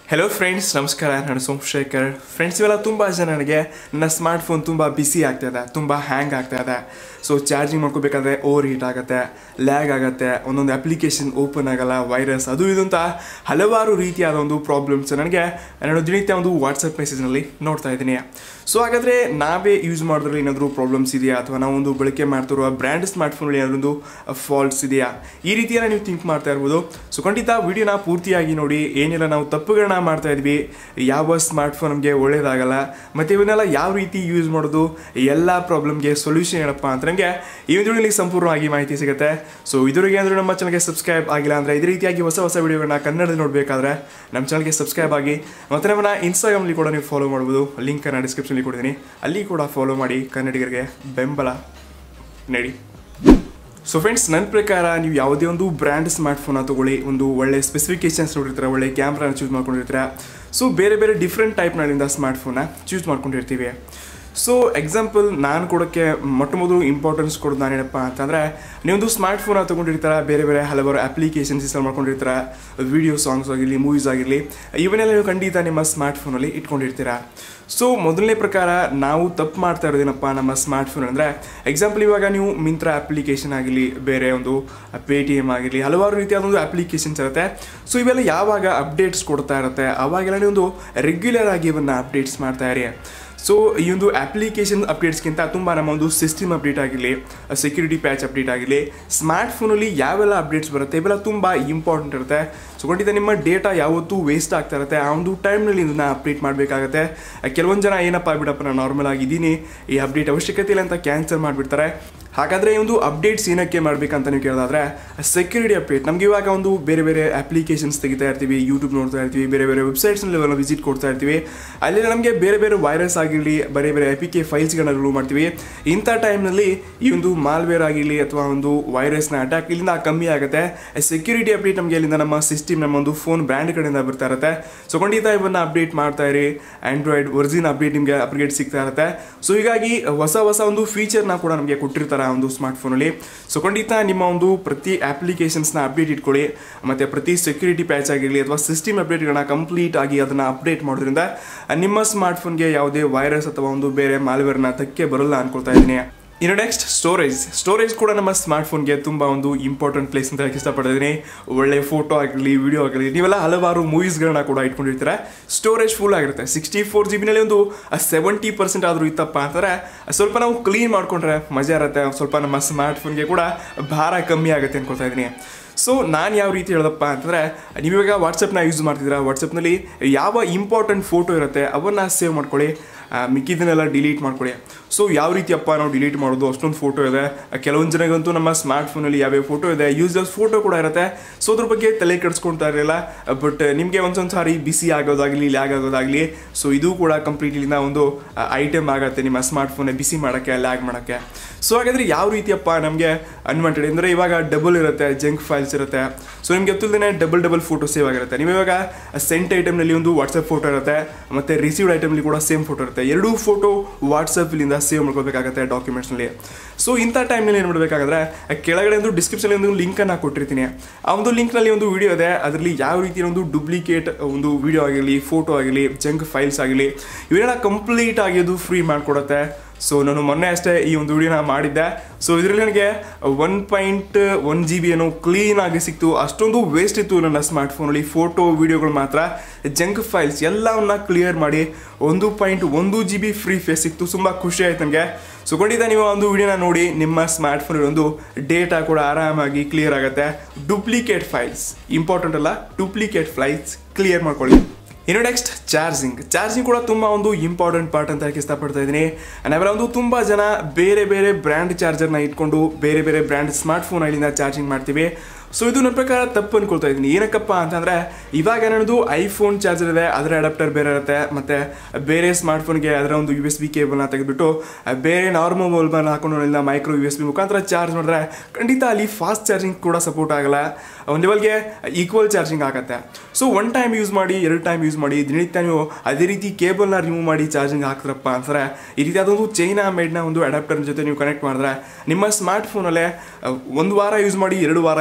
hello friends ನಮಸ್ಕಾರ ನಾನು Somashekar friends ಇವೆಲ್ಲ ತುಂಬ ಜನ ನನಗೆ ನನ್ನ ಸ್ಮಾರ್ಟ್ ಫೋನ್ ತುಂಬ ಬಿಸಿ ಆಗ್ತಾ ಇದೆ ತುಂಬ ಹ್ಯಾಂಗ್ ಆಗ್ತಾ ಇದೆ ಸೊ ಚಾರ್ಜಿಂಗ್ ಮಾಡ್ಕೋಬೇಕಾದ್ರೆ ಓವರ್ ಹೀಟ್ ಆಗುತ್ತೆ ಲ್ಯಾಗ್ ಆಗುತ್ತೆ ಒಂದೊಂದು ಅಪ್ಲಿಕೇಶನ್ ಓಪನ್ ಆಗಲ್ಲ ವೈರಸ್ ಅದು ಇದು ಅಂತ ಹಲವಾರು ರೀತಿಯಾದ ಒಂದು ಪ್ರಾಬ್ಲಮ್ಸ್ ನನಗೆ ನಾನು ದಿನನಿತ್ಯ ಒಂದು ವಾಟ್ಸಪ್ ಮೆಸೇಜ್ನಲ್ಲಿ ನೋಡ್ತಾ ಇದ್ದೀನಿ ಸೊ ಹಾಗಾದರೆ ನಾವೇ ಯೂಸ್ ಮಾಡೋದ್ರಲ್ಲಿ ಏನಾದರೂ ಪ್ರಾಬ್ಲಮ್ಸ್ ಇದೆಯಾ ಅಥವಾ ನಾವೊಂದು ಬಳಕೆ ಮಾಡ್ತಿರುವ ಬ್ರ್ಯಾಂಡ್ ಸ್ಮಾರ್ಟ್ ಫೋನಲ್ಲಿ ಏನಾದರೂ ಫಾಲ್ಟ್ಸ್ ಇದೆಯಾ ಈ ರೀತಿಯೆಲ್ಲ ನೀವು ಥಿಂಕ್ ಮಾಡ್ತಾ ಇರ್ಬೋದು ಸೊ ಖಂಡಿತ ವಿಡಿಯೋನ ಪೂರ್ತಿಯಾಗಿ ನೋಡಿ ಏನೆಲ್ಲ ನಾವು ತಪ್ಪುಗಳನ್ನ ಮಾಡ್ತಾ ಇದ್ವಿ ಯಾವ ಸ್ಮಾರ್ಟ್ ಫೋನ್ ನಮಗೆ ಒಳ್ಳೇದಾಗಲ್ಲ ಮತ್ತು ಇವನ್ನೆಲ್ಲ ಯಾವ ರೀತಿ ಯೂಸ್ ಮಾಡೋದು ಎಲ್ಲ ಪ್ರಾಬ್ಲಮ್ಗೆ ಸೊಲ್ಯೂಷನ್ ಏನಪ್ಪ ಅಂತ ನನಗೆ ಈ ವಿಡಿಯೋಲಿ ಸಂಪೂರ್ಣವಾಗಿ ಮಾಹಿತಿ ಸಿಗುತ್ತೆ ಸೊ ಇದುವರೆಗೆ ಏನಾದರೂ ನಮ್ಮ ಚಾನಲ್ಗೆ ಸಬ್ಸ್ಕ್ರೈಬ್ ಆಗಿಲ್ಲ ಅಂದರೆ ಇದೇ ರೀತಿಯಾಗಿ ಹೊಸ ಹೊಸ ವಿಡಿಯೋಗಳನ್ನ ಕನ್ನಡದಲ್ಲಿ ನೋಡಬೇಕಾದ್ರೆ ನಮ್ಮ ಚಾನಲ್ಗೆ ಸಬ್ಸ್ಕ್ರೈಬ್ ಆಗಿ ಮತ್ತು ನಮ್ಮನ್ನ ಇನ್ಸ್ಟಾಗ್ರಾಮಲ್ಲಿ ಕೂಡ ನೀವು ಫಾಲೋ ಮಾಡ್ಬೋದು ಲಿಂಕನ್ನು ಡಿಸ್ಕ್ರಿಪ್ಷನಲ್ಲಿ ಕೊಡ್ತೀನಿ ಅಲ್ಲಿ ಕೂಡ ಫಾಲೋ ಮಾಡಿ ಕನ್ನಡಿಗರಿಗೆ ಬೆಂಬಲ ನೀಡಿ ಸೊ ಫ್ರೆಂಡ್ಸ್ ನನ್ನ ಪ್ರಕಾರ ನೀವು ಯಾವುದೇ ಒಂದು ಬ್ರ್ಯಾಂಡ್ ಸ್ಮಾರ್ಟ್ ಫೋನ್ ತಗೊಳ್ಳಿ ಒಂದು ಒಳ್ಳೆ ಸ್ಪೆಸಿಫಿಕೇಶನ್ಸ್ ನೋಡಿರ್ತೀರ ಒಳ್ಳೆ ಕ್ಯಾಮ್ರಾನ ಚೂಸ್ ಮಾಡ್ಕೊಂಡಿರ್ತೀರ ಸೊ ಬೇರೆ ಬೇರೆ ಡಿಫ್ರೆಂಟ್ ಟೈಪ್ನಲ್ಲಿಂದ ಸ್ಮಾರ್ಟ್ ಫೋನ್ನ ಚೂಸ್ ಮಾಡ್ಕೊಂಡಿರ್ತೀವಿ ಸೊ ಎಕ್ಸಾಂಪಲ್ ನಾನು ಕೊಡೋಕ್ಕೆ ಮೊಟ್ಟ ಮೊದಲು ಇಂಪಾರ್ಟೆನ್ಸ್ ಕೊಡೋದು ನಾನೇನಪ್ಪ ಅಂತಂದರೆ ನೀವೊಂದು ಸ್ಮಾರ್ಟ್ ಫೋನ್ ತೊಗೊಂಡಿರ್ತಾರ ಬೇರೆ ಬೇರೆ ಹಲವಾರು ಅಪ್ಲಿಕೇಶನ್ಸ್ ಇನ್ಸ್ಟಾಲ್ ಮಾಡ್ಕೊಂಡಿರ್ತಾರ ವಿಡಿಯೋ ಸಾಂಗ್ಸ್ ಆಗಿರಲಿ ಮೂವೀಸ್ ಆಗಿರಲಿ ಇವನ್ನೆಲ್ಲ ನೀವು ಖಂಡಿತ ನಿಮ್ಮ ಸ್ಮಾರ್ಟ್ ಫೋನಲ್ಲಿ ಇಟ್ಕೊಂಡಿರ್ತೀರ ಸೊ ಮೊದಲನೇ ಪ್ರಕಾರ ನಾವು ತಪ್ಪು ಮಾಡ್ತಾ ಇರೋದೇನಪ್ಪ ನಮ್ಮ ಸ್ಮಾರ್ಟ್ ಫೋನ್ ಅಂದರೆ ಎಕ್ಸಾಂಪಲ್ ಇವಾಗ ನೀವು ಮಿಂತ್ರ ಅಪ್ಲಿಕೇಶನ್ ಆಗಿರಲಿ ಬೇರೆ ಒಂದು ಪೇ ಟಿ ಎಮ್ ಆಗಿರಲಿ ಹಲವಾರು ರೀತಿಯಾದ ಒಂದು ಅಪ್ಲಿಕೇಶನ್ಸ್ ಇರುತ್ತೆ ಸೊ ಇವೆಲ್ಲ ಯಾವಾಗ ಅಪ್ಡೇಟ್ಸ್ ಕೊಡ್ತಾ ಇರುತ್ತೆ ಅವಾಗೆಲ್ಲ ನೀವು ಒಂದು ರೆಗ್ಯುಲರ್ ಆಗಿ ಇವನ್ನ ಅಪ್ಡೇಟ್ಸ್ ಮಾಡ್ತಾ ಇರಿ ಸೊ ಈ ಒಂದು ಅಪ್ಲಿಕೇಶನ್ ಅಪ್ಡೇಟ್ಸ್ಗಿಂತ ತುಂಬ ನಮ್ಮ ಒಂದು ಸಿಸ್ಟಮ್ ಅಪ್ಡೇಟ್ ಆಗಿರಲಿ ಸೆಕ್ಯೂರಿಟಿ ಪ್ಯಾಚ್ ಅಪ್ಡೇಟ್ ಆಗಿರಲಿ ಸ್ಮಾರ್ಟ್ ಫೋನಲ್ಲಿ ಯಾವೆಲ್ಲ ಅಪ್ಡೇಟ್ಸ್ ಬರುತ್ತೆ ಇವೆಲ್ಲ ತುಂಬ ಇಂಪಾರ್ಟೆಂಟ್ ಇರುತ್ತೆ ಸೊ ಖಂಡಿತ ನಿಮ್ಮ ಡೇಟಾ ಯಾವತ್ತೂ ವೇಸ್ಟ್ ಆಗ್ತಾ ಇರುತ್ತೆ ಆ ಒಂದು ಟೈಮ್ನಲ್ಲಿ ಇದನ್ನ ಅಪ್ಡೇಟ್ ಮಾಡಬೇಕಾಗುತ್ತೆ ಕೆಲವೊಂದು ಜನ ಏನಪ್ಪ ಬಿಡಪ್ಪ ನಾನು ನಾರ್ಮಲ್ ಆಗಿದ್ದೀನಿ ಈ ಅಪ್ಡೇಟ್ ಅವಶ್ಯಕತೆ ಇಲ್ಲ ಅಂತ ಕ್ಯಾನ್ಸಲ್ ಮಾಡಿಬಿಡ್ತಾರೆ ಹಾಗಾದರೆ ಈ ಒಂದು ಅಪ್ಡೇಟ್ಸ್ ಏನಕ್ಕೆ ಮಾಡಬೇಕಂತ ನೀವು ಕೇಳೋದಾದ್ರೆ ಸೆಕ್ಯೂರಿಟಿ ಅಪ್ಡೇಟ್ ನಮ್ಗೆ ಇವಾಗ ಒಂದು ಬೇರೆ ಬೇರೆ ಅಪ್ಲಿಕೇಶನ್ಸ್ ತೆಗಿತಾ ಇರ್ತೀವಿ ಯೂಟ್ಯೂಬ್ ನೋಡ್ತಾ ಇರ್ತೀವಿ ಬೇರೆ ಬೇರೆ ವೆಬ್ಸೈಟ್ಸ್ನಲ್ಲಿ ನಾವು ವಿಸಿಟ್ ಕೊಡ್ತಾ ಇರ್ತೀವಿ ಅಲ್ಲಿ ನಮಗೆ ಬೇರೆ ಬೇರೆ ವೈರಸ್ ಆಗಿರಲಿ ಬೇರೆ ಬೇರೆ ಎ ಪಿ ಕೆ ಫೈಲ್ಸ್ಗಳನ್ನ ರಿಮೂವ್ ಮಾಡ್ತೀವಿ ಇಂಥ ಟೈಮ್ನಲ್ಲಿ ಈ ಒಂದು ಮಾಲ್ವೇರ್ ಆಗಿರಲಿ ಅಥವಾ ಒಂದು ವೈರಸ್ನ ಅಟ್ಯಾಕ್ ಇಲ್ಲಿಂದ ಕಮ್ಮಿ ಆಗುತ್ತೆ ಸೆಕ್ಯೂರಿಟಿ ಅಪ್ಡೇಟ್ ನಮಗೆ ಇಲ್ಲಿಂದ ನಮ್ಮ ಸಿಸ್ಟಮ್ ನಮ್ಮ ಒಂದು ಫೋನ್ ಬ್ರ್ಯಾಂಡ್ ಕಡೆಯಿಂದ ಬರ್ತಾ ಇರುತ್ತೆ ಸೊ ಖಂಡಿತ ಇವನ್ನ ಅಪ್ಡೇಟ್ ಮಾಡ್ತಾ ಇರಿ ಆಂಡ್ರಾಯ್ಡ್ ಒರಿಜಿನ್ ಅಪ್ಡೇಟ್ ನಿಮಗೆ ಅಪ್ಡೇಟ್ ಸಿಗ್ತಾ ಇರುತ್ತೆ ಸೊ ಹೀಗಾಗಿ ಹೊಸ ಹೊಸ ಒಂದು ಫೀಚರ್ನ ಕೂಡ ನಮಗೆ ಕೊಟ್ಟಿರ್ತಾರೆ ಆ ಒಂದು ಸ್ಮಾರ್ಟ್ ಫೋನಲ್ಲಿ ಸೊ ಖಂಡಿತ ನಿಮ್ಮ ಒಂದು ಪ್ರತಿ ಅಪ್ಲಿಕೇಶನ್ಸ್ನ ಅಪ್ಡೇಟ್ ಇಟ್ಕೊಳ್ಳಿ ಮತ್ತು ಪ್ರತಿ ಸೆಕ್ಯೂರಿಟಿ ಪ್ಯಾಚ್ ಆಗಿರಲಿ ಅಥವಾ ಸಿಸ್ಟಮ್ ಅಪ್ಡೇಟ್ಗಳನ್ನ ಕಂಪ್ಲೀಟ್ ಆಗಿ ಅದನ್ನು ಅಪ್ಡೇಟ್ ಮಾಡೋದ್ರಿಂದ ನಿಮ್ಮ ಸ್ಮಾರ್ಟ್ ಫೋನ್ಗೆ ಯಾವುದೇ ವೈರಸ್ ಅಥವಾ ಒಂದು ಬೇರೆ ಮಾಲ್ವೇರ್ನ ತಕ್ಕೆ ಬರಲ್ಲ ಅನ್ಕೊಳ್ತಾ ಇದ್ದೀನಿ ಇನ್ನು ನೆಕ್ಸ್ಟ್ ಸ್ಟೋರೇಜ್ ಸ್ಟೋರೇಜ್ ಕೂಡ ನಮ್ಮ ಸ್ಮಾರ್ಟ್ ಫೋನ್ಗೆ ತುಂಬ ಒಂದು ಇಂಪಾರ್ಟೆಂಟ್ ಪ್ಲೇಸ್ ಅಂತ ಹೇಳಕ್ಕೆ ಇಷ್ಟಪಡ್ತಿದ್ದೀನಿ ಒಳ್ಳೆ ಫೋಟೋ ಆಗಲಿ ವಿಡಿಯೋ ಆಗಲಿ ನೀವೆಲ್ಲ ಹಲವಾರು ಮೂವೀಸ್ಗಳನ್ನ ಕೂಡ ಇಟ್ಕೊಂಡಿರ್ತೀರ ಸ್ಟೋರೇಜ್ ಫುಲ್ ಆಗಿರುತ್ತೆ ಸಿಕ್ಸ್ಟಿ ಫೋರ್ ಜಿ ಬಿನಲ್ಲಿ ಒಂದು ಸೆವೆಂಟಿ ಪರ್ಸೆಂಟ್ ಆದರೂ ಇತ್ತಪ್ಪ ಅಂತಂದರೆ ಸ್ವಲ್ಪ ನಾವು ಕ್ಲೀನ್ ಮಾಡ್ಕೊಂಡ್ರೆ ಮಜಾ ಇರುತ್ತೆ ಸ್ವಲ್ಪ ನಮ್ಮ ಸ್ಮಾರ್ಟ್ ಫೋನ್ಗೆ ಕೂಡ ಭಾರ ಕಮ್ಮಿ ಆಗುತ್ತೆ ಅನ್ಕೊಳ್ತಾ ಇದ್ದೀನಿ ಸೊ ನಾನು ಯಾವ ರೀತಿ ಹೇಳೋದಪ್ಪ ಅಂತಂದರೆ ನೀವಿವಾಗ ವಾಟ್ಸಪ್ನ ಯೂಸ್ ಮಾಡ್ತಿದ್ದೀರಾ ವಾಟ್ಸಪ್ನಲ್ಲಿ ಯಾವ ಇಂಪಾರ್ಟೆಂಟ್ ಫೋಟೋ ಇರುತ್ತೆ ಅವನ್ನ ಸೇವ್ ಮಾಡ್ಕೊಳ್ಳಿ ಮಿಕ್ಕಿದ್ದನ್ನೆಲ್ಲ ಡಿಲೀಟ್ ಮಾಡ್ಕೊಳ್ಳಿ ಸೊ ಯಾವ ರೀತಿಯಪ್ಪ ನಾವು ಡಿಲೀಟ್ ಮಾಡೋದು ಅಷ್ಟೊಂದು ಫೋಟೋ ಇದೆ ಕೆಲವೊಂದು ಜನಗಂತೂ ನಮ್ಮ ಸ್ಮಾರ್ಟ್ ಫೋನಲ್ಲಿ ಯಾವ್ಯಾವ ಫೋಟೋ ಇದೆ ಯೂಸರ್ಸ್ ಫೋಟೋ ಕೂಡ ಇರುತ್ತೆ ಸೊ ಅದ್ರ ಬಗ್ಗೆ ತಲೆ ಕೆಡಿಸ್ಕೊಳ್ತಾ ಇರಲಿಲ್ಲ ಬಟ್ ನಿಮಗೆ ಒಂದೊಂದು ಸಾರಿ ಬಿಸಿ ಆಗೋದಾಗಲಿ ಲ್ಯಾಗ್ ಆಗೋದಾಗಲಿ ಸೊ ಇದು ಕೂಡ ಕಂಪ್ಲೀಟ್ಲಿಂದ ಒಂದು ಐಟಮ್ ಆಗುತ್ತೆ ನಿಮ್ಮ ಸ್ಮಾರ್ಟ್ ಫೋನ್ ಬಿಸಿ ಮಾಡೋಕ್ಕೆ ಲ್ಯಾಗ್ ಮಾಡೋಕ್ಕೆ ಸೊ ಹಾಗಾದರೆ ಯಾವ ರೀತಿಯಪ್ಪ ನಮಗೆ ಅನ್ವಾಂಟೆಡ್ ಅಂದರೆ ಇವಾಗ ಡಬಲ್ ಇರುತ್ತೆ ಜಂಕ್ ಫೈಲ್ಸ್ ಇರುತ್ತೆ ಸೊ ನಿಮ್ಗೆ ಗೊತ್ತಿಲ್ಲದೇ ಡಬಲ್ ಡಬಲ್ ಫೋಟೋ ಸೇವ್ ಆಗಿರುತ್ತೆ ನೀವು ಇವಾಗ ಸೆಂಟ್ ಐಟಮ್ನಲ್ಲಿ ಒಂದು ವಾಟ್ಸಪ್ ಫೋಟೋ ಇರುತ್ತೆ ಮತ್ತು ರಿಸೀವ್ಡ್ ಐಟಮ್ಲಿ ಕೂಡ ಸೇಮ್ ಫೋಟೋ ಇರುತ್ತೆ ಎರಡೂ ಫೋಟೋ ವಾಟ್ಸಪ್ಲಿಂದ ಸೇವ್ ಮಾಡ್ಕೋಬೇಕಾಗುತ್ತೆ ಡಾಕ್ಯುಮೆಂಟ್ಸ್ನಲ್ಲಿ ಸೊ ಇಂಥ ಟೈಮ್ನಲ್ಲಿ ಏನು ಮಾಡಬೇಕಾದ್ರೆ ಕೆಳಗಡೆ ಒಂದು ಡಿಸ್ಕ್ರಿಪ್ಷನಲ್ಲಿ ಒಂದು ಲಿಂಕನ್ನು ಕೊಟ್ಟಿರ್ತೀನಿ ಆ ಒಂದು ಲಿಂಕ್ನಲ್ಲಿ ಒಂದು ವಿಡಿಯೋ ಇದೆ ಅದರಲ್ಲಿ ಯಾವ ರೀತಿಯ ಒಂದು ಡೂಪ್ಲಿಕೇಟ್ ಒಂದು ವಿಡಿಯೋ ಆಗಿರಲಿ ಫೋಟೋ ಆಗಿರಲಿ ಜಂಕ್ ಫೈಲ್ಸ್ ಆಗಿರಲಿ ಇವನ್ನೆಲ್ಲ ಕಂಪ್ಲೀಟ್ ಆಗಿ ಅದು ಫ್ರೀ ಮಾಡಿಕೊಡುತ್ತೆ ಸೊ ನಾನು ಮೊನ್ನೆ ಅಷ್ಟೇ ಈ ಒಂದು ವಿಡಿಯೋನ ಮಾಡಿದ್ದೆ ಸೊ ಇದರಲ್ಲಿ ನನಗೆ one point one G B ಏನೋ ಕ್ಲೀನಾಗಿ ಸಿಕ್ತು ಅಷ್ಟೊಂದು ವೇಸ್ಟ್ ಇತ್ತು ನನ್ನ ಸ್ಮಾರ್ಟ್ ಫೋನಲ್ಲಿ ಫೋಟೋ ವಿಡಿಯೋಗಳು ಮಾತ್ರ ಜಂಕ್ ಫೈಲ್ಸ್ ಎಲ್ಲವನ್ನ ಕ್ಲಿಯರ್ ಮಾಡಿ ಒಂದು ಪಾಯಿಂಟ್ ಒಂದು ಜಿ ಬಿ ಫ್ರೀ ಫೇಸ್ ಸಿಕ್ತು ತುಂಬ ಖುಷಿ ಆಯ್ತು ನನಗೆ ಸೊ ಖಂಡಿತ ನೀವು ಒಂದು ವಿಡಿಯೋನ ನೋಡಿ ನಿಮ್ಮ ಸ್ಮಾರ್ಟ್ ಫೋನ್ ಒಂದು ಡೇಟಾ ಕೂಡ ಆರಾಮಾಗಿ ಕ್ಲಿಯರ್ ಆಗುತ್ತೆ ಡೂಪ್ಲಿಕೇಟ್ ಫೈಲ್ಸ್ ಇಂಪಾರ್ಟೆಂಟ್ ಅಲ್ಲ ಡೂಪ್ಲಿಕೇಟ್ ಫೈಲ್ಸ್ ಕ್ಲಿಯರ್ ಮಾಡ್ಕೊಳ್ಳಿ ಇನ್ನು ನೆಕ್ಸ್ಟ್ ಚಾರ್ಜಿಂಗ್ ಚಾರ್ಜಿಂಗ್ ಕೂಡ ತುಂಬ ಒಂದು ಇಂಪಾರ್ಟೆಂಟ್ ಪಾರ್ಟ್ ಅಂತ ಹೇಳಕ್ಕೆ ಇಷ್ಟಪಡ್ತಾ ಇದ್ದೀನಿ ನಾವೆಲ್ಲ ಒಂದು ತುಂಬ ಜನ ಬೇರೆ ಬೇರೆ ಬ್ರ್ಯಾಂಡ್ ಚಾರ್ಜರ್ನ ಇಟ್ಕೊಂಡು ಬೇರೆ ಬೇರೆ ಬ್ರ್ಯಾಂಡ್ ಸ್ಮಾರ್ಟ್ ಫೋನ್ ಅಲ್ಲಿಂದ ಚಾರ್ಜಿಂಗ್ ಮಾಡ್ತೀವಿ ಸೊ ಇದು ನನ್ನ ಪ್ರಕಾರ ತಪ್ಪು ಅನ್ಕೊಳ್ತಾ ಇದ್ದೀನಿ ಏನಕ್ಕಪ್ಪ ಅಂತಂದರೆ ಇವಾಗ ನನ್ನದು ಐಫೋನ್ ಚಾರ್ಜರ್ ಇದೆ ಅದರ ಅಡಾಪ್ಟರ್ ಬೇರೆ ಇರುತ್ತೆ ಮತ್ತು ಬೇರೆ ಸ್ಮಾರ್ಟ್ ಫೋನ್ಗೆ ಅದರ ಒಂದು ಯು ಎಸ್ ಬಿ ಕೇಬಲ್ನ ತೆಗೆದುಬಿಟ್ಟು ಬೇರೆ ನಾರ್ಮಲ್ ಮೊಬೈಲ್ನ ಹಾಕೊಂಡು ಇಲ್ಲ ಮೈಕ್ರೋ ಯು ಎಸ್ ಬಿ ಮುಖಾಂತರ ಚಾರ್ಜ್ ಮಾಡಿದ್ರೆ ಖಂಡಿತ ಅಲ್ಲಿ ಫಾಸ್ಟ್ ಚಾರ್ಜಿಂಗ್ ಕೂಡ ಸಪೋರ್ಟ್ ಆಗಲ್ಲ ಒಂದು ಲೆವೆಲ್ಗೆ ಈಕ್ವಲ್ ಚಾರ್ಜಿಂಗ್ ಆಗುತ್ತೆ ಸೊ ಒನ್ ಟೈಮ್ ಯೂಸ್ ಮಾಡಿ ಎರಡು ಟೈಮ್ ಯೂಸ್ ಮಾಡಿ ದಿನನಿತ್ಯ ನೀವು ಅದೇ ರೀತಿ ಕೇಬಲ್ನ ರಿಮೂವ್ ಮಾಡಿ ಚಾರ್ಜಿಂಗ್ ಹಾಕ್ತಾರಪ್ಪ ಅಂತಾರೆ ಈ ರೀತಿ ಅದೊಂದು ಚೈನಾ ಮೇಡ್ನ ಒಂದು ಅಡಾಪ್ಟರ್ ಜೊತೆ ನೀವು ಕನೆಕ್ಟ್ ಮಾಡಿದ್ರೆ ನಿಮ್ಮ ಸ್ಮಾರ್ಟ್ ಫೋನಲ್ಲೇ ಒಂದು ವಾರ ಯೂಸ್ ಮಾಡಿ ಎರಡು ವಾರ ಯೂಸ್ ಮಾಡಿ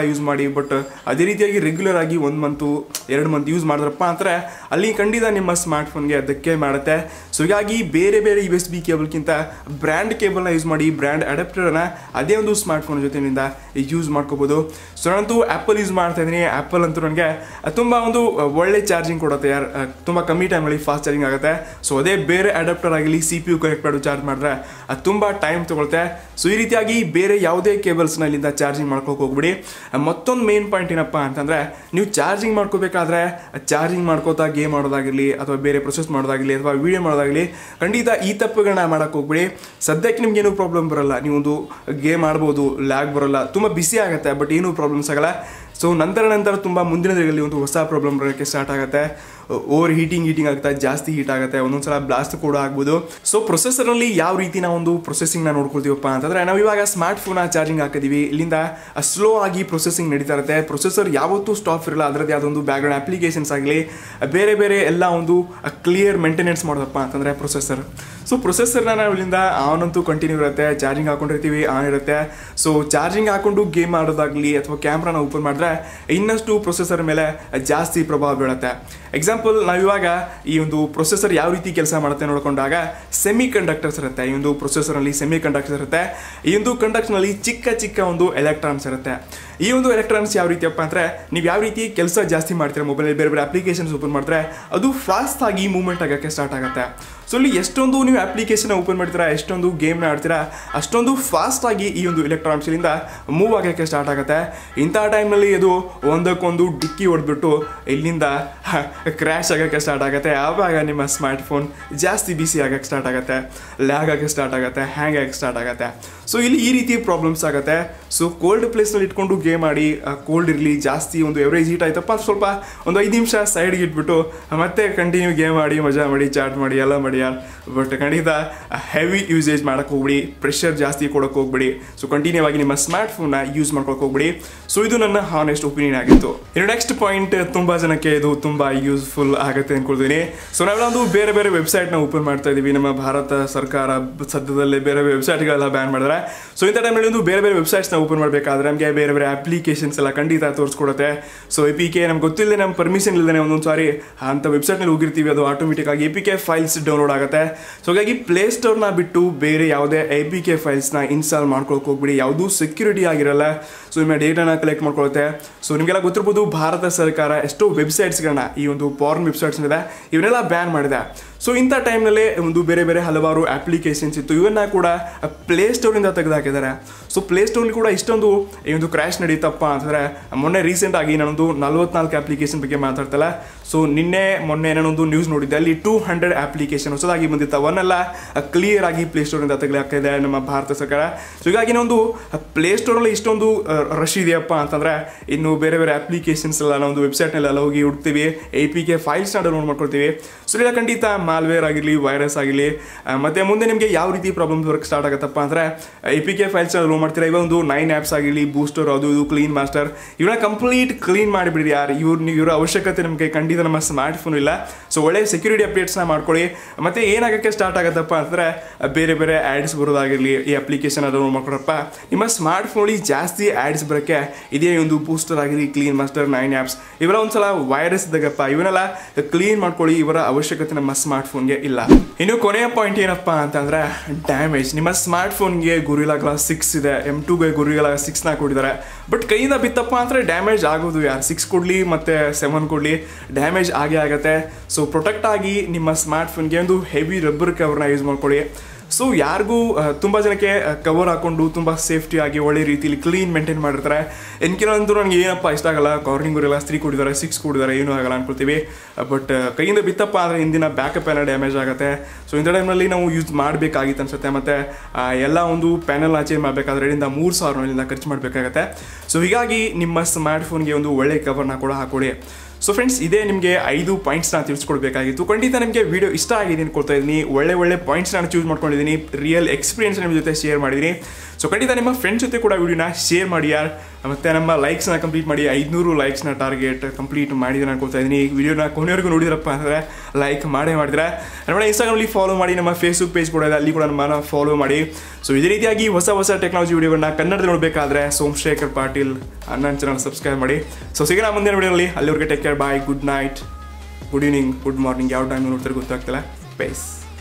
ಮಾಡಿ ಬಟ್ ಅದೇ ರೀತಿಯಾಗಿ ರೆಗ್ಯುಲರ್ ಆಗಿ ಒಂದು ಮಂತು ಎರಡು ಮಂತ್ ಯೂಸ್ ಮಾಡಿದ್ರಪ್ಪ ಅಂದರೆ ಅಲ್ಲಿ ಖಂಡಿತ ನಿಮ್ಮ ಸ್ಮಾರ್ಟ್ಫೋನ್ಗೆ ಧಕ್ಕೆ ಮಾಡುತ್ತೆ ಸೊ ಹೀಗಾಗಿ ಬೇರೆ ಬೇರೆ ಯು ಎಸ್ ಬಿ ಕೇಬಲ್ಗಿಂತ ಬ್ರ್ಯಾಂಡ್ ಕೇಬಲ್ನ ಯೂಸ್ ಮಾಡಿ ಬ್ರ್ಯಾಂಡ್ ಅಡಾಪ್ಟರ್ನ ಅದೇ ಒಂದು ಸ್ಮಾರ್ಟ್ಫೋನ್ ಜೊತೆನಿಂದ ಯೂಸ್ ಮಾಡ್ಕೋಬೋದು ಸೊ ನಾನಂತೂ ಆ್ಯಪಲ್ ಯೂಸ್ ಮಾಡ್ತಾ ಇದ್ದೀನಿ ಆ್ಯಪಲ್ ಅಂತೂ ನನಗೆ ತುಂಬ ಒಂದು ಒಳ್ಳೆ ಚಾರ್ಜಿಂಗ್ ಕೊಡುತ್ತೆ ಯಾರು ತುಂಬ ಕಮ್ಮಿ ಟೈಮಲ್ಲಿ ಫಾಸ್ಟ್ ಚಾರ್ಜಿಂಗ್ ಆಗುತ್ತೆ ಸೊ ಅದೇ ಬೇರೆ ಅಡಾಪ್ಟರ್ ಆಗಲಿ ಸಿ ಪಿ ಯು ಕನೆಕ್ಟ್ ಮಾಡಿ ಚಾರ್ಜ್ ಮಾಡಿದ್ರೆ ಅದು ತುಂಬ ಟೈಮ್ ತೊಗೊಳುತ್ತೆ ಸೊ ಈ ರೀತಿಯಾಗಿ ಬೇರೆ ಯಾವುದೇ ಕೇಬಲ್ಸ್ನ ಇಲ್ಲಿಂದ ಚಾರ್ಜಿಂಗ್ ಮಾಡ್ಕೋಕೆ ಹೋಗ್ಬಿಡಿ ಮತ್ತೊಂದು ಮೇನ್ ಪಾಯಿಂಟ್ ಏನಪ್ಪ ಅಂತಂದರೆ ನೀವು ಚಾರ್ಜಿಂಗ್ ಮಾಡ್ಕೋಬೇಕಾದ್ರೆ ಚಾರ್ಜಿಂಗ್ ಮಾಡ್ಕೋತಾ ಗೇಮ್ ಆಡೋದಾಗಿರಲಿ ಅಥವಾ ಬೇರೆ ಪ್ರೊಸೆಸ್ ಮಾಡೋದಾಗಲಿ ಅಥವಾ ವೀಡಿಯೋ ಮಾಡೋದಾಗಲಿ ಖಂಡಿತ ಈ ತಪ್ಪುಗಳನ್ನ ಮಾಡೋಕೆ ಹೋಗ್ಬಿಡಿ ಸದ್ಯಕ್ಕೆ ನಿಮ್ಗೆ ಏನೂ ಪ್ರಾಬ್ಲಮ್ ಬರಲ್ಲ ನೀವೊಂದು ಗೇಮ್ ಆಡ್ಬೋದು ಲ್ಯಾಗ್ ಬರೋಲ್ಲ ತುಂಬ ಬಿಸಿ ಆಗುತ್ತೆ ಬಟ್ ಏನೂ ಪ್ರಾಬ್ಲಮ್ಸ್ ಆಗಲ್ಲ ಸೊ ನಂತರ ನಂತರ ತುಂಬ ಮುಂದಿನ ದಿನಗಳಲ್ಲಿ ಒಂದು ಹೊಸ ಪ್ರಾಬ್ಲಮ್ ಬರೋಕ್ಕೆ ಸ್ಟಾರ್ಟ್ ಆಗುತ್ತೆ ಓವರ್ ಹೀಟಿಂಗ್ ಹೀಟಿಂಗ್ ಆಗುತ್ತೆ ಜಾಸ್ತಿ ಹೀಟ್ ಆಗುತ್ತೆ ಒಂದೊಂದ್ಸಲ ಬ್ಲಾಸ್ಟ್ ಕೂಡ ಆಗ್ಬೋದು ಸೊ ಪ್ರೊಸೆಸರಲ್ಲಿ ಯಾವ ರೀತಿ ನಾವು ಒಂದು ಪ್ರೊಸೆಸಿಂಗ್ನ ನೋಡ್ಕೊಳ್ತೀವಪ್ಪ ಅಂತಂದ್ರೆ ನಾವು ಇವಾಗ ಸ್ಮಾರ್ಟ್ ಫೋನ್ ಚಾರ್ಜಿಂಗ್ ಹಾಕಿದೀವಿ ಇಲ್ಲಿಂದ ಸ್ಲೋ ಆಗಿ ಪ್ರೊಸೆಸಿಂಗ್ ನಡೀತಾ ಇರುತ್ತೆ ಪ್ರೊಸೆಸರ್ ಯಾವತ್ತೂ ಸ್ಟಾಪ್ ಇರಲ್ಲ ಅದರದ್ದು ಯಾವುದೊಂದು ಬ್ಯಾಕ್ಗ್ರೌಂಡ್ ಅಪ್ಲಿಕೇಶನ್ಸ್ ಆಗಲಿ ಬೇರೆ ಬೇರೆ ಎಲ್ಲ ಒಂದು ಕ್ಲಿಯರ್ ಮೇಂಟೆನೆನ್ಸ್ ಮಾಡೋದಪ್ಪ ಅಂತಂದ್ರೆ ಪ್ರೊಸೆಸರ್ ಸೊ ಪ್ರೊಸೆಸರ್ನ ನಾವು ಇಲ್ಲಿಂದ ಆನ್ ಅಂತೂ ಕಂಟಿನ್ಯೂ ಇರುತ್ತೆ ಚಾರ್ಜಿಂಗ್ ಹಾಕೊಂಡಿರ್ತೀವಿ ಆನ್ ಇರುತ್ತೆ ಸೊ ಚಾರ್ಜಿಂಗ್ ಹಾಕೊಂಡು ಗೇಮ್ ಆಡೋದಾಗಲಿ ಅಥವಾ ಕ್ಯಾಮ್ರಾನ ಓಪನ್ ಮಾಡಿದ್ರೆ ಇನ್ನಷ್ಟು ಪ್ರೊಸೆಸರ್ ಮೇಲೆ ಜಾಸ್ತಿ ಪ್ರಭಾವ ಬೀಳುತ್ತೆ ಎಕ್ಸಾಂಪಲ್ ನಾವಿವಾಗ ಈ ಒಂದು ಪ್ರೊಸೆಸರ್ ಯಾವ ರೀತಿ ಕೆಲಸ ಮಾಡುತ್ತೆ ನೋಡ್ಕೊಂಡಾಗ ಸೆಮಿ ಕಂಡಕ್ಟರ್ಸ್ ಇರುತ್ತೆ ಈ ಒಂದು ಪ್ರೊಸೆಸರ್ನಲ್ಲಿ ಸೆಮಿ ಕಂಡಕ್ಟರ್ಸ್ ಇರುತ್ತೆ ಈ ಒಂದು ಕಂಡಕ್ಟರ್ನಲ್ಲಿ ಚಿಕ್ಕ ಚಿಕ್ಕ ಒಂದು ಎಲೆಕ್ಟ್ರಾನ್ಸ್ ಇರುತ್ತೆ ಈ ಒಂದು ಎಲೆಕ್ಟ್ರಾನ್ಸ್ ಯಾವ ರೀತಿಯಪ್ಪ ಅಂದರೆ ನೀವು ಯಾವ ರೀತಿ ಕೆಲಸ ಜಾಸ್ತಿ ಮಾಡ್ತೀರಾ ಮೊಬೈಲಲ್ಲಿ ಬೇರೆ ಬೇರೆ ಅಪ್ಲಿಕೇಶನ್ಸ್ ಓಪನ್ ಮಾಡಿದ್ರೆ ಅದು ಫಾಸ್ಟ್ ಆಗಿ ಮೂವ್ಮೆಂಟ್ ಆಗೋಕ್ಕೆ ಸ್ಟಾರ್ಟ್ ಆಗುತ್ತೆ ಸೊ ಇಲ್ಲಿ ಎಷ್ಟೊಂದು ನೀವು ಅಪ್ಲಿಕೇಶನ್ ಓಪನ್ ಮಾಡ್ತೀರಾ ಎಷ್ಟೊಂದು ಗೇಮ್ನ ಆಡ್ತೀರಾ ಅಷ್ಟೊಂದು ಫಾಸ್ಟ್ ಆಗಿ ಈ ಒಂದು ಎಲೆಕ್ಟ್ರಾನಿಕ್ಸ್ಲಿಂದ ಮೂವ್ ಆಗೋಕ್ಕೆ ಸ್ಟಾರ್ಟ್ ಆಗುತ್ತೆ ಇಂಥ ಟೈಮ್ನಲ್ಲಿ ಇದು ಒಂದಕ್ಕೊಂದು ಡಿಕ್ಕಿ ಹೊಡೆದ್ಬಿಟ್ಟು ಇಲ್ಲಿಂದ ಕ್ರ್ಯಾಶ್ ಆಗೋಕ್ಕೆ ಸ್ಟಾರ್ಟ್ ಆಗುತ್ತೆ ಆವಾಗ ನಿಮ್ಮ ಸ್ಮಾರ್ಟ್ ಫೋನ್ ಜಾಸ್ತಿ ಬಿಸಿ ಆಗೋಕ್ಕೆ ಸ್ಟಾರ್ಟ್ ಆಗುತ್ತೆ ಲ್ಯಾಗ್ ಆಗೋಕ್ಕೆ ಸ್ಟಾರ್ಟ್ ಆಗುತ್ತೆ ಹ್ಯಾಂಗ್ ಆಗೋಕ್ಕೆ ಸ್ಟಾರ್ಟ್ ಆಗುತ್ತೆ ಸೊ ಇಲ್ಲಿ ಈ ರೀತಿ ಪ್ರಾಬ್ಲಮ್ಸ್ ಆಗುತ್ತೆ ಸೊ ಕೋಲ್ಡ್ ಪ್ಲೇಸ್ನಲ್ಲಿ ಇಟ್ಕೊಂಡು ಗೇಮ್ ಆಡಿ ಕೋಲ್ಡ್ ಇರಲಿ ಜಾಸ್ತಿ ಒಂದು ಎವರೇಜ್ ಹೀಟ್ ಆಯ್ತಪ್ಪ ಸ್ವಲ್ಪ ಒಂದು ಐದು ನಿಮಿಷ ಸೈಡ್ಗೆ ಇಟ್ಬಿಟ್ಟು ಮತ್ತೆ ಕಂಟಿನ್ಯೂ ಗೇಮ್ ಆಡಿ ಮಜಾ ಮಾಡಿ ಚಾಟ್ ಮಾಡಿ ಎಲ್ಲ ಮಾಡಿ ಯಾರು ಬಟ್ ಖಂಡಿತ ಹೆವಿ ಯೂಸೇಜ್ ಮಾಡೋಕೆ ಹೋಗ್ಬಿಡಿ ಪ್ರೆಷರ್ ಜಾಸ್ತಿ ಕೊಡೋಕೆ ಹೋಗ್ಬಿಡಿ ಸೊ ಕಂಟಿನ್ಯೂ ಆಗಿ ನಿಮ್ಮ ಸ್ಮಾರ್ಟ್ ಫೋನ್ನ ಯೂಸ್ ಮಾಡ್ಕೊಳಕ್ಕೆ ಹೋಗ್ಬಿಡಿ ಸೊ ಇದು ನನ್ನ ಹಾನೆಸ್ಟ್ ಒಪಿನಿಯನ್ ಆಗಿತ್ತು ಇನ್ನು ನೆಕ್ಸ್ಟ್ ಪಾಯಿಂಟ್ ತುಂಬ ಜನಕ್ಕೆ ಇದು ತುಂಬ ಯೂಸ್ಫುಲ್ ಆಗುತ್ತೆ ಅನ್ಕೊಳ್ತೀನಿ ಸೊ ನಾವೆಲ್ಲ ಒಂದು ಬೇರೆ ಬೇರೆ ವೆಬ್ಸೈಟ್ನ ಓಪನ್ ಮಾಡ್ತಾ ಇದೀವಿ ನಮ್ಮ ಭಾರತ ಸರ್ಕಾರ ಸದ್ಯದಲ್ಲೇ ಬೇರೆ ಬೇರೆ ವೆಬ್ಸೈಟ್ಗಳೆಲ್ಲ ಬ್ಯಾನ್ ಮಾಡಿದ್ರೆ ಸೊ ಇಂಥ ಟೈಮಲ್ಲಿ ಒಂದು ಬೇರೆ ಬೇರೆ ವೆಬ್ಸೈಟ್ಸ್ನ ಓಪನ್ ಮಾಡಬೇಕಾದ್ರೆ ನಮಗೆ ಬೇರೆ ಬೇರೆ ಅಪ್ಲಿಕೇಶನ್ಸ್ ಎಲ್ಲ ಖಂಡಿತ ತೋರಿಸ್ಕೊಡುತ್ತೆ ಸೊ ಎ ಪಿ ಕೆ ನಮ್ಗೆ ಗೊತ್ತಿಲ್ಲದೆ ನಮ್ಮ ಪರ್ಮಿಷನ್ ಇಲ್ಲದೆ ಒಂದೊಂದು ಸಾರಿ ಅಂಥ ವೆಬ್ಸೈಟ್ನಲ್ಲಿ ಹೋಗಿರ್ತೀವಿ ಅದು ಆಟೋಮೆಟಿಕ್ ಆಗಿ A P K files download ಆಗುತ್ತೆ ಸೊ ಹಾಗಾಗಿ ಪ್ಲೇಸ್ಟೋರ್ನ ಬಿಟ್ಟು ಬೇರೆ ಯಾವುದೇ ಎ ಪಿ ಕೆ ಫೈಲ್ಸ್ನ ಇನ್ಸ್ಟಾಲ್ ಮಾಡ್ಕೊಳಕ್ಕೆ ಹೋಗ್ಬಿಡಿ ಯಾವುದೂ ಸೆಕ್ಯೂರಿಟಿ ಆಗಿರಲ್ಲ ಸೊ ನಿಮ್ಮ ಡೇಟಾನ ಕಲೆಕ್ಟ್ ಮಾಡ್ಕೊಳುತ್ತೆ ಸೊ ನಿಮಗೆಲ್ಲ ಗೊತ್ತಿರ್ಬೋದು ಭಾರತ ಸರ್ಕಾರ ಎಷ್ಟೋ ವೆಬ್ಸೈಟ್ಸ್ಗಳನ್ನ ಈ ಒಂದು ಪಾರ್ನ್ ವೆಬ್ಸೈಟ್ಸ್ ಇದೆ ಇವನ್ನೆಲ್ಲ ಬ್ಯಾನ್ ಮಾಡಿದೆ ಸೊ ಇಂಥ ಟೈಮ್ನಲ್ಲೇ ಒಂದು ಬೇರೆ ಬೇರೆ ಹಲವಾರು ಅಪ್ಲಿಕೇಶನ್ಸ್ ಇತ್ತು ಇವನ್ನ ಕೂಡ ಪ್ಲೇಸ್ಟೋರಿಂದ ತೆಗೆದುಹಾಕಿದ್ದಾರೆ ಸೊ ಪ್ಲೇಸ್ಟೋರ್ಲಿ ಕೂಡ ಇಷ್ಟೊಂದು ಈ ಒಂದು ಕ್ರ್ಯಾಶ್ ನಡೀತಪ್ಪ ಅಂತಂದರೆ ಮೊನ್ನೆ ರೀಸೆಂಟ್ ಆಗಿ ನಾನೊಂದು ನಲ್ವತ್ನಾಲ್ಕು ಅಪ್ಲಿಕೇಶನ್ ಬಗ್ಗೆ ಮಾತಾಡ್ತಲ್ಲ ಸೊ ನಿನ್ನೆ ಮೊನ್ನೆ ನಾನೊಂದು ನ್ಯೂಸ್ ನೋಡಿದ್ದೆ ಅಲ್ಲಿ ಟೂ ಹಂಡ್ರೆಡ್ ಅಪ್ಲಿಕೇಶನ್ ಹೊಸದಾಗಿ ಬಂದಿತ್ತು ಅವನ್ನೆಲ್ಲ ಕ್ಲಿಯರ್ ಆಗಿ ಪ್ಲೇಸ್ಟೋರಿಂದ ತೆಗೆದುಹಾಕ್ತಿದೆ ನಮ್ಮ ಭಾರತ ಸರ್ಕಾರ ಸೊ ಹೀಗಾಗಿ ನಾವೊಂದು ಪ್ಲೇಸ್ಟೋರಲ್ಲಿ ಇಷ್ಟೊಂದು ರಶ್ ಇದೆಯಪ್ಪ ಅಂತಂದರೆ ಇನ್ನು ಬೇರೆ ಬೇರೆ ಅಪ್ಲಿಕೇಶನ್ಸ್ ಎಲ್ಲ ನಾವೊಂದು ವೆಬ್ಸೈಟ್ನೆಲ್ಲ ಹೋಗಿ ಹುಡ್ತೀವಿ ಎ ಪಿ ಕೆ ಫೈಲ್ಸ್ನ ಡೌನ್ಲೋಡ್ ಮಾಡ್ಕೊಳ್ತೀವಿ ಸೊ ಇಲ್ಲ ಖಂಡಿತ ಮಾಲ್ವೇರ್ ಆಗಿರಲಿ ವೈರಸ್ ಆಗಿರಲಿ ಮತ್ತು ಮುಂದೆ ನಿಮಗೆ ಯಾವ ರೀತಿ ಪ್ರಾಬ್ಲಮ್ಸ್ ವರ್ಕ್ ಸ್ಟಾರ್ಟ್ ಆಗುತ್ತಪ್ಪ ಅಂದರೆ A P K files download ಮಾಡ್ತೀರಾ ಇವಾಗ ಒಂದು ನೈನ್ ಆ್ಯಪ್ಸ್ ಆಗಿರಲಿ ಬೂಸ್ಟರ್ ಅದು ಇದು ಕ್ಲೀನ್ ಮಾಸ್ಟರ್ ಇವನ್ನ ಕಂಪ್ಲೀಟ್ ಕ್ಲೀನ್ ಮಾಡಿಬಿಡಿ ಯಾರು ಇವ್ರ ಇವರ ಅವಶ್ಯಕತೆ ನಮಗೆ ಖಂಡಿತ ನಮ್ಮ ಸ್ಮಾರ್ಟ್ ಫೋನ್ ಇಲ್ಲ ಸೊ ಒಳ್ಳೆ ಸೆಕ್ಯೂರಿಟಿ ಅಪ್ಡೇಟ್ಸ್ನ ಮಾಡ್ಕೊಳ್ಳಿ ಮತ್ತು ಏನಾಗೋಕ್ಕೆ ಸ್ಟಾರ್ಟ್ ಆಗುತ್ತಪ್ಪ ಅಂದರೆ ಬೇರೆ ಬೇರೆ ಆ್ಯಡ್ಸ್ ಬರೋದಾಗಿರಲಿ ಈ ಅಪ್ಲಿಕೇಶನ್ ಡೌನ್ಲೋಡ್ ಮಾಡ್ಕೊಡಪ್ಪ ನಿಮ್ಮ ಸ್ಮಾರ್ಟ್ ಫೋನಲ್ಲಿ ಜಾಸ್ತಿ ಆ್ಯಡ್ಸ್ ಬರೋಕ್ಕೆ ಇದೇ ಒಂದು ಬೂಸ್ಟರ್ ಆಗಿರಲಿ ಕ್ಲೀನ್ ಮಾಸ್ಟರ್ ನೈನ್ ಆ್ಯಪ್ಸ್ ಇವೆಲ್ಲ ಒಂದ್ಸಲ ವೈರಸ್ ಇದ್ದಾಗಪ್ಪ ಇವನ್ನೆಲ್ಲ ಕ್ಲೀನ್ ಮಾಡ್ಕೊಳ್ಳಿ ಇವರ ಅವಶ್ಯಕತೆ ನಮ್ಮ ಸ್ಮಾರ್ಟ್ ಫೋನ್ಗೆ ಇಲ್ಲ ಇನ್ನು ಕೊನೆಯ ಪಾಯಿಂಟ್ ಏನಪ್ಪ ಅಂತಂದ್ರೆ ಡ್ಯಾಮೇಜ್ ನಿಮ್ಮ ಸ್ಮಾರ್ಟ್ ಫೋನ್ಗೆ ಗುರಿಲಾ ಗ್ಲಾಸ್ ಸಿಕ್ಸ್ ಇದೆ ಎಮ್ ಟೂಗೆ ಗುರಿಲಾ ಸಿಕ್ಸ್ನ ಕೊಟ್ಟಿದ್ದಾರೆ ಬಟ್ ಕೈಯಿಂದ ಬಿತ್ತಪ್ಪ ಅಂದರೆ ಡ್ಯಾಮೇಜ್ ಆಗೋದು ಯಾರು ಸಿಕ್ಸ್ ಕೊಡಲಿ ಮತ್ತು ಸೆವೆನ್ ಕೊಡಲಿ ಡ್ಯಾಮೇಜ್ ಆಗೇ ಆಗುತ್ತೆ ಸೊ ಪ್ರೊಟೆಕ್ಟ್ ಆಗಿ ನಿಮ್ಮ ಸ್ಮಾರ್ಟ್ ಫೋನ್ಗೆ ಒಂದು ಹೆವಿ ರಬ್ಬರ್ ಕವರ್ನ ಯೂಸ್ ಮಾಡ್ಕೊಳ್ಳಿ ಸೊ ಯಾರಿಗೂ ತುಂಬ ಜನಕ್ಕೆ ಕವರ್ ಹಾಕೊಂಡು ತುಂಬ ಸೇಫ್ಟಿ ಆಗಿ ಒಳ್ಳೆ ರೀತಿಯಲ್ಲಿ ಕ್ಲೀನ್ ಮೇಂಟೈನ್ ಮಾಡಿರ್ತಾರೆ ಇನ್ನು ಕೆಲವೊಂದು ನನಗೆ ಏನಪ್ಪ ಇಷ್ಟ ಆಗಲ್ಲ ಕಾರ್ನಿಂಗ್ ಎಲ್ಲ ಸ್ತ್ರೀ ಕೊಡಿದ್ದಾರೆ ಸಿಕ್ಸ್ ಕೊಡಿದ್ದಾರೆ ಏನೂ ಆಗಲ್ಲ ಅನ್ಕೊಳ್ತೀವಿ ಬಟ್ ಕೈಯಿಂದ ಬಿತ್ತಪ್ಪ ಅಂದರೆ ಹಿಂದಿನ ಬ್ಯಾಕಪ್ ಎಲ್ಲ ಡ್ಯಾಮೇಜ್ ಆಗುತ್ತೆ ಸೊ ಇಂಥ ಟೈಮ್ನಲ್ಲಿ ನಾವು ಯೂಸ್ ಮಾಡಬೇಕಾಗಿತ್ತು ಅನ್ಸುತ್ತೆ ಮತ್ತು ಎಲ್ಲ ಒಂದು ಪ್ಯಾನಲ್ನ ಚೇಂಜ್ ಮಾಡಬೇಕಾದ್ರೆ ಎರಡಿಂದ ಮೂರು ಸಾವಿರ ಖರ್ಚು ಮಾಡಬೇಕಾಗತ್ತೆ ಸೊ ಹೀಗಾಗಿ ನಿಮ್ಮ ಸ್ಮಾರ್ಟ್ ಫೋನ್ಗೆ ಒಂದು ಒಳ್ಳೆ ಕವರ್ನ ಕೂಡ ಹಾಕೊಳ್ಳಿ ಸೊ ಫ್ರೆಂಡ್ಸ್ ಇದೇ ನಿಮಗೆ ಐದು ಪಾಯಿಂಟ್ಸ್ನ ತಿಳಿಸ್ಕೊಡ್ಬೇಕಾಗಿತ್ತು ಖಂಡಿತ ನಿಮಗೆ ವಿಡಿಯೋ ಇಷ್ಟ ಆಗಿದೆ ಅನ್ಕೊಳ್ತಾ ಇದ್ದೀನಿ ಒಳ್ಳೆ ಒಳ್ಳೆ ಪಾಯಿಂಟ್ಸ್ನ ಚೂಸ್ ಮಾಡ್ಕೊಂಡಿದ್ದೀನಿ ರಿಯಲ್ ಎಕ್ಸ್ಪೀರಿಯನ್ಸ್ ನಿಮ್ಮ ಜೊತೆ ಶೇರ್ ಮಾಡಿದ್ದೀನಿ ಸೊ ಖಂಡಿತ ನಿಮ್ಮ ಫ್ರೆಂಡ್ಸ್ ಜೊತೆ ಕೂಡ ವಿಡಿಯೋನ ಶೇರ್ ಮಾಡಿ ಯಾರು ಮತ್ತು ನಮ್ಮ ಲೈಕ್ಸ್ನ ಕಂಪ್ಲೀಟ್ ಮಾಡಿ ಐದುನೂರು ಲೈಕ್ಸ್ನ ಟಾರ್ಗೆಟ್ ಕಂಪ್ಲೀಟ್ ಮಾಡಿದ್ರೆ ಅನ್ಕೊಳ್ತಾ ಇದ್ದೀನಿ ಈ ವಿಡಿಯೋನ ಕೊನೆವರೆಗೂ ನೋಡಿದ್ರಪ್ಪ ಅಂದರೆ ಲೈಕ್ ಮಾಡೇ ಮಾಡಿದ್ರೆ ನಮ್ಮ ಇನ್ಸ್ಟಾಗ್ರಾಮಲ್ಲಿ ಫಾಲೋ ಮಾಡಿ ನಮ್ಮ ಫೇಸ್ಬುಕ್ ಪೇಜ್ ಕೂಡ ಇದೆ ಅಲ್ಲಿ ಕೂಡ ನಮ್ಮನ್ನು ಫಾಲೋ ಮಾಡಿ ಸೊ ಇದೇ ರೀತಿಯಾಗಿ ಹೊಸ ಹೊಸ ಟೆಕ್ನಾಲಜಿ ವಿಡಿಯೋಗಳನ್ನ ಕನ್ನಡದಲ್ಲಿ ನೋಡಬೇಕಾದ್ರೆ ಸೋಮಶೇಖರ್ ಪಾಟೀಲ್ ನನ್ನ ಚಾನಲ್ ಸಬ್ಸ್ಕ್ರೈಬ್ ಮಾಡಿ ಸೊ ಸಿಗೋಣ ಮುಂದಿನ ವಿಡಿಯೋನಲ್ಲಿ ಅಲ್ಲಿವರೆಗೆ take care bye good night good evening good morning ಯಾವ ಟೈಮ್ ನೋಡ್ತಾರೆ ಗೊತ್ತಾಗ್ತಿಲ್ಲ ಪೇಸ್